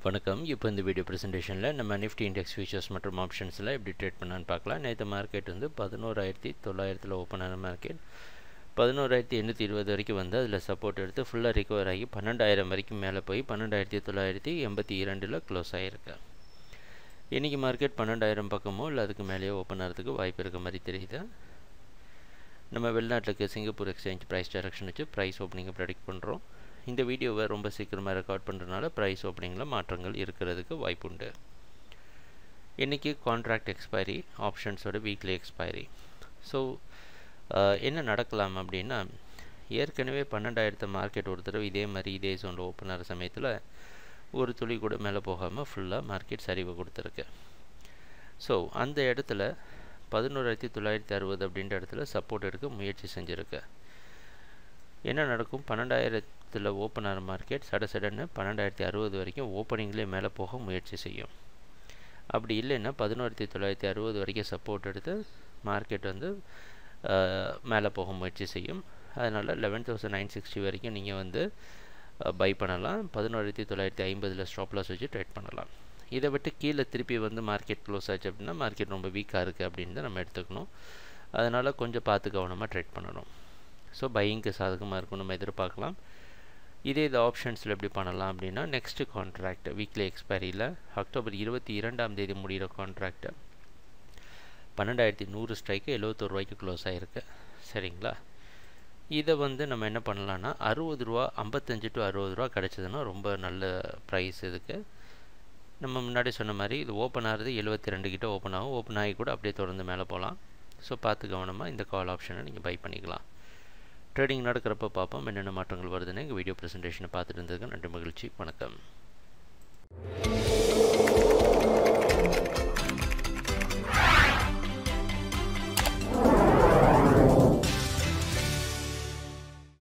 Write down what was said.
வணக்கம் இப்போ இந்த வீடியோ ப்ரெசன்டேஷனில் நம்ம நிஃப்டி இண்டெக்ஸ் ஃபியூச்சர்ஸ் மற்றும் ஆப்ஷன்ஸில் எப்படி ட்ரேட் பண்ணலான்னு பார்க்கலாம் நேற்று மார்க்கெட் வந்து பதினோராயிரத்தி தொள்ளாயிரத்தில் ஓப்பன் ஆன மார்க்கெட் பதினோராயிரத்தி எண்ணூற்றி இருபது வரைக்கும் வந்து அதில் சப்போர்ட் எடுத்து ஃபுல்லாக ரிகவர் ஆகி பன்னெண்டாயிரம் வரைக்கும் மேலே போய் பன்னெண்டாயிரத்தி தொள்ளாயிரத்தி எண்பத்தி இரண்டில் க்ளோஸ் ஆகிருக்கு இன்றைக்கி மார்க்கெட் பன்னெண்டாயிரம் பக்கமோ இல்லை அதுக்கு மேலேயோ ஓப்பன் ஆகிறதுக்கு வாய்ப்பு இருக்க மாதிரி தெரியுது நம்ம வெளிநாட்டுக்கு சிங்கப்பூர் எக்ஸ்சேஞ்ச் ப்ரைஸ் டைரக்ஷன் வச்சு ப்ரைஸ் ஓப்பனிங்கை ப்ரெடிக்ட் பண்ணுறோம் இந்த வீடியோவை ரொம்ப சீக்கிரமாக ரெக்கார்ட் பண்ணுறதுனால ப்ரைஸ் ஓப்பனிங்கில் மாற்றங்கள் இருக்கிறதுக்கு வாய்ப்புண்டு இன்றைக்கி கான்ட்ராக்ட் எக்ஸ்பைரி ஆப்ஷன்ஸோட வீக்லி எக்ஸ்பைரி ஸோ என்ன நடக்கலாம் அப்படின்னா ஏற்கனவே பன்னெண்டாயிரத்து மார்க்கெட் ஒரு தடவை இதே மாதிரி இதே ஜோனில் ஓப்பன் ஆகிற சமயத்தில் ஒரு துளி கூட மேலே போகாமல் ஃபுல்லாக மார்க்கெட் சரிவு கொடுத்துருக்கு ஸோ அந்த இடத்துல பதினோராயிரத்தி தொள்ளாயிரத்தி அறுபது அப்படின்ற இடத்துல சப்போர்ட் எடுக்க முயற்சி செஞ்சுருக்கு என்ன நடக்கும் பன்னெண்டாயிரத்தில் ஓப்பன் ஆகிற மார்க்கெட் சட சடன்னு பன்னெண்டாயிரத்தி அறுபது வரைக்கும் ஓப்பனிங்லேயே மேலே போக முயற்சி செய்யும் அப்படி இல்லைன்னா பதினோராயிரத்தி தொள்ளாயிரத்தி அறுபது வரைக்கும் சப்போர்ட் எடுத்து மார்க்கெட் வந்து மேலே போக முயற்சி செய்யும் அதனால் லெவன் தௌசண்ட் நைன் சிக்ஸ்டி வரைக்கும் நீங்கள் வந்து பை பண்ணலாம் பதினோராயிரத்தி தொள்ளாயிரத்தி ஐம்பதில் ஸ்டாப் லாஸ் வச்சு ட்ரேட் பண்ணலாம் இதை விட்டு கீழே திருப்பி வந்து மார்க்கெட் க்ளோஸ் ஆச்சு அப்படின்னா மார்க்கெட் ரொம்ப வீக்காக இருக்குது அப்படின்னு தான் நம்ம எடுத்துக்கணும் அதனால் கொஞ்சம் பார்த்து கவனமாக ட்ரேட் பண்ணணும் ஸோ பையிங்க்கு சாதகமாக இருக்கும் நம்ம எதிர்பார்க்கலாம் இதே இது ஆப்ஷன்ஸில் எப்படி பண்ணலாம் அப்படின்னா நெக்ஸ்ட்டு கான்ட்ராக்ட் வீக்லி எக்ஸ்பைரியில் அக்டோபர் இருபத்தி இரண்டாம் தேதி முடிகிற கான்ட்ராக்டை பன்னெண்டாயிரத்தி நூறு ஸ்ட்ரைக்கு எழுபத்தொரு ரூபாய்க்கு க்ளோஸ் ஆகிருக்கு சரிங்களா இதை வந்து நம்ம என்ன பண்ணலான்னா அறுபது ரூபா ஐம்பத்தஞ்சு டு அறுபது ரூபா கிடச்சதுன்னா ரொம்ப நல்ல ப்ரைஸ் இதுக்கு நம்ம முன்னாடி சொன்ன மாதிரி இது ஓப்பன் ஆகிறது எழுபத்தி ரெண்டு கிட்ட ஓப்பன் ஆகும் ஓப்பன் ஆகி கூட அப்படியே தொடர்ந்து மேலே போகலாம் ஸோ பார்த்து கவனமாக இந்த கால் ஆப்ஷனை நீங்கள் பை பண்ணிக்கலாம் ட்ரேடிங் நடக்கிறப்ப பார்ப்போம் என்னென்ன மாற்றங்கள் வருதுன்னு எங்கள் வீடியோ ப்ரெசன்டேஷனை பார்த்துட்டு இருந்ததுக்கு நன்றி மகிழ்ச்சி வணக்கம்